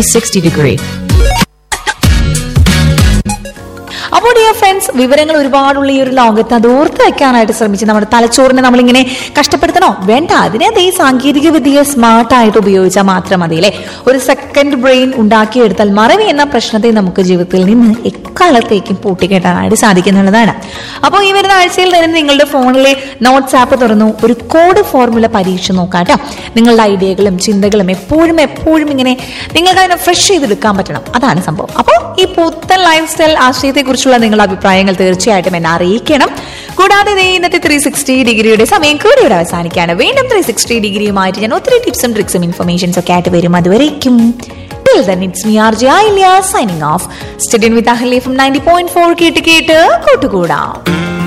360 degree. അപ്പോൾ dear friends വിവരങ്ങൾ ഒരുപാടുള്ള ഈ ഒരു ലോകത്ത് അത് ഓർത്ത് വെക്കാനായിട്ട് ശ്രമിച്ച് നമ്മുടെ തലച്ചോറിനെ നമ്മളിങ്ങനെ കഷ്ടപ്പെടുത്തണോ വേണ്ട അതിനെ അത് ഈ സാങ്കേതിക വിദ്യയെ സ്മാർട്ടായിട്ട് ഉപയോഗിച്ചാൽ മാത്രം മതി അല്ലേ ഒരു സെക്കൻഡ് ബ്രെയിൻ ഉണ്ടാക്കിയെടുത്താൽ മറവി എന്ന പ്രശ്നത്തെ നമുക്ക് ജീവിതത്തിൽ നിന്ന് എക്കാലത്തേക്കും പൂട്ടിക്കെട്ടാനായിട്ട് സാധിക്കുന്നുള്ളതാണ് അപ്പോൾ ഈ വരുന്ന ആഴ്ചയിൽ തന്നെ നിങ്ങളുടെ ഫോണിലെ നോട്ട്സ് ആപ്പ് തുറന്നു ഒരു കോഡ് ഫോർമുല പരീക്ഷ നോക്കാട്ടോ നിങ്ങളുടെ ഐഡിയകളും ചിന്തകളും എപ്പോഴും എപ്പോഴും ഇങ്ങനെ നിങ്ങൾക്ക് അതിനെ ഫ്രഷ് ചെയ്തെടുക്കാൻ പറ്റണം അതാണ് സംഭവം അപ്പോൾ ഈ പുത്തൻ ലൈഫ് സ്റ്റൈൽ ആശയത്തെ കുറിച്ചുള്ള നിങ്ങളുടെ അഭിപ്രായങ്ങൾ തീർച്ചയായിട്ടും എന്നെ അറിയിക്കണം കൂടാതെ ദേ ഇന്നത്തെ ത്രീ സിക്സ്റ്റി ഡിഗ്രിയുടെ സമയം കൂടി ഇവിടെ അവസാനിക്കുകയാണ് വീണ്ടും ത്രീ സിക്സ്റ്റി ഡിഗ്രിയുമായിട്ട് ഞാൻ ഒത്തിരി ടിപ്സും ട്രിക്സും ഇൻഫർമേഷൻസ് ഒക്കെ ആയിട്ട് വരും അതുവരേക്കും Till then, it's me, RJ Ilya, signing off. Studying with Ahli from 90.4 കേട്ട് കേട്ട് കൂട്ടുകൂടാം